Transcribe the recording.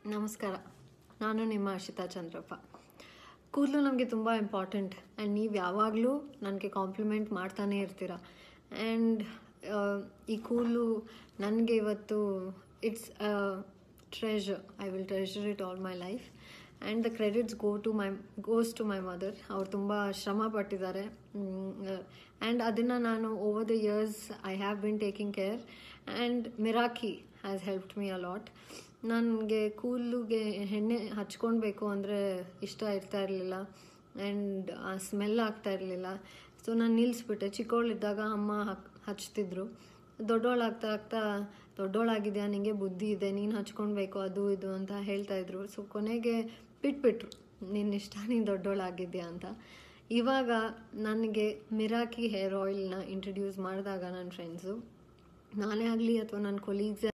ನಮಸ್ಕಾರ ನಾನು ನಿಮ್ಮ ಅಶಿತಾ ಚಂದ್ರಪ್ಪ ಕೂದಲು ನಮಗೆ ತುಂಬ ಇಂಪಾರ್ಟೆಂಟ್ ಆ್ಯಂಡ್ ನೀವು ಯಾವಾಗಲೂ ನನಗೆ ಕಾಂಪ್ಲಿಮೆಂಟ್ ಮಾಡ್ತಾನೆ ಇರ್ತೀರ ಆ್ಯಂಡ್ ಈ ಕೂದಲು ನನಗೆ ಇವತ್ತು it's treasure I will treasure it all my life and the credits go to my goes to my mother ಅವ್ರು ತುಂಬ ಶ್ರಮ ಪಟ್ಟಿದ್ದಾರೆ ಆ್ಯಂಡ್ ಅದನ್ನು ನಾನು over the years I have been taking care and Meraki has helped me a lot ನನಗೆ ಕೂದಲುಗೆ ಎಣ್ಣೆ ಹಚ್ಕೊಳ್ಬೇಕು ಅಂದರೆ ಇಷ್ಟ ಇರ್ತಾ ಇರಲಿಲ್ಲ ಆ್ಯಂಡ್ ಆ ಸ್ಮೆಲ್ ಆಗ್ತಾ ಇರಲಿಲ್ಲ ಸೊ ನಾನು ನಿಲ್ಲಿಸ್ಬಿಟ್ಟೆ ಚಿಕ್ಕವಳಿದ್ದಾಗ ಅಮ್ಮ ಹಾಕ್ ಹಚ್ತಿದ್ರು ದೊಡ್ಡವಳಾಗ್ತಾ ಆಗ್ತಾ ದೊಡ್ಡವಳಾಗಿದೆಯಾ ನಿಂಗೆ ಬುದ್ಧಿ ಇದೆ ನೀನು ಹಚ್ಕೊಳ್ಬೇಕು ಅದು ಇದು ಅಂತ ಹೇಳ್ತಾ ಇದ್ರು ಸೊ ಕೊನೆಗೆ ಬಿಟ್ಬಿಟ್ರು ನಿನ್ನ ಇಷ್ಟ ನೀನು ದೊಡ್ಡವಳಾಗಿದ್ಯಾ ಅಂತ ಇವಾಗ ನನಗೆ ಮಿರಾಕಿ ಹೇರ್ ಆಯಿಲ್ನ ಇಂಟ್ರಡ್ಯೂಸ್ ಮಾಡಿದಾಗ ನನ್ನ ಫ್ರೆಂಡ್ಸು ನಾನೇ ಆಗಲಿ ಅಥವಾ ನನ್ನ ಕೊಲೀಗ್ಸ್